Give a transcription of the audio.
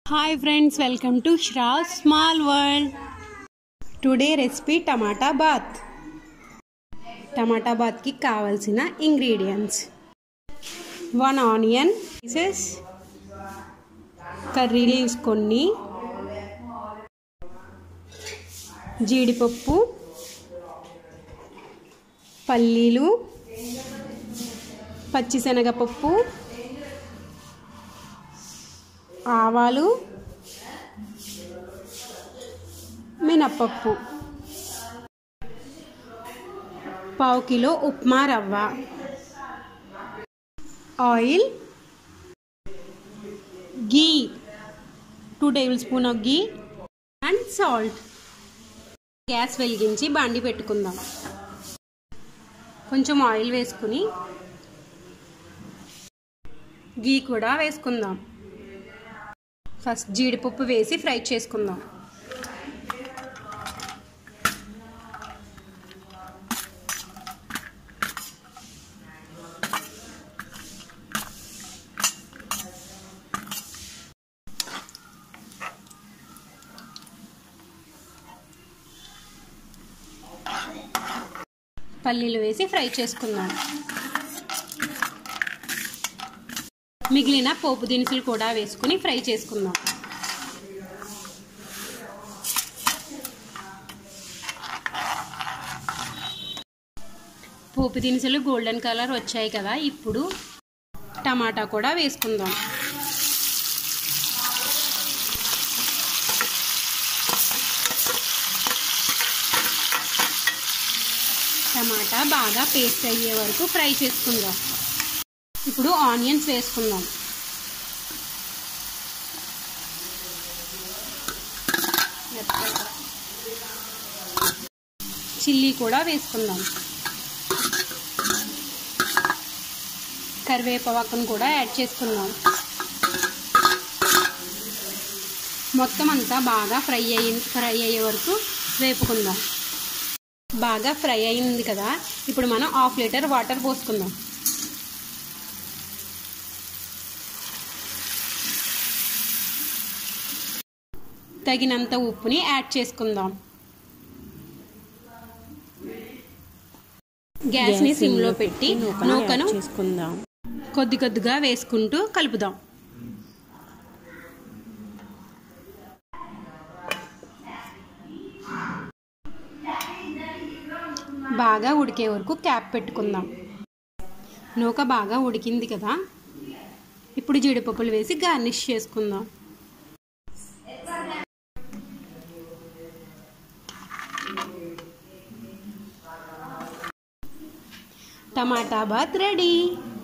hi friends welcome to శ్రా small world today recipe tomato bath tomato బాత్కి కావలసిన ingredients one onion pieces curry leaves కొన్ని జీడిపప్పు పల్లీలు పచ్చిశనగపప్పు ఆవాలు మినప్పప్పు పావు కిలో ఉప్మా రవ్వ oil ghee two tablespoon of ghee and salt gas వెలిగించి బాండి పెట్టుకుందాం కొంచెం ఆయిల్ వేసుకుని గీ కూడా వేసుకుందాం ఫస్ట్ జీడిపప్పు వేసి ఫ్రై చేసుకుందాం పల్లీలు వేసి ఫ్రై చేసుకుందాం మిగిలిన పోపు దినుసులు కూడా వేసుకుని ఫ్రై చేసుకుందాం పోపు దినుసులు గోల్డెన్ కలర్ వచ్చాయి కదా ఇప్పుడు టమాటా కూడా వేసుకుందాం టమాటా బాగా పేస్ట్ అయ్యే వరకు ఫ్రై చేసుకుందాం ఇప్పుడు ఆనియన్స్ వేసుకుందాం చిల్లీ కూడా వేసుకుందాం కరివేపాకును కూడా యాడ్ చేసుకుందాం మొత్తం అంతా బాగా ఫ్రై అయ్యి ఫ్రై అయ్యే వరకు వేపుకుందాం బాగా ఫ్రై అయింది కదా ఇప్పుడు మనం హాఫ్ లీటర్ వాటర్ పోసుకుందాం తగినంత ఉప్పుని యాడ్ చేసుకుందాం గ్యాస్ని సిమ్లో పెట్టి నూకను చేసుకుందాం కొద్ది కొద్దిగా వేసుకుంటూ కలుపుదాం బాగా ఉడికే వరకు క్యాప్ పెట్టుకుందాం నూక బాగా ఉడికింది కదా ఇప్పుడు జీడిపప్పులు వేసి గార్నిష్ చేసుకుందాం టమాటా బాత్ రెడీ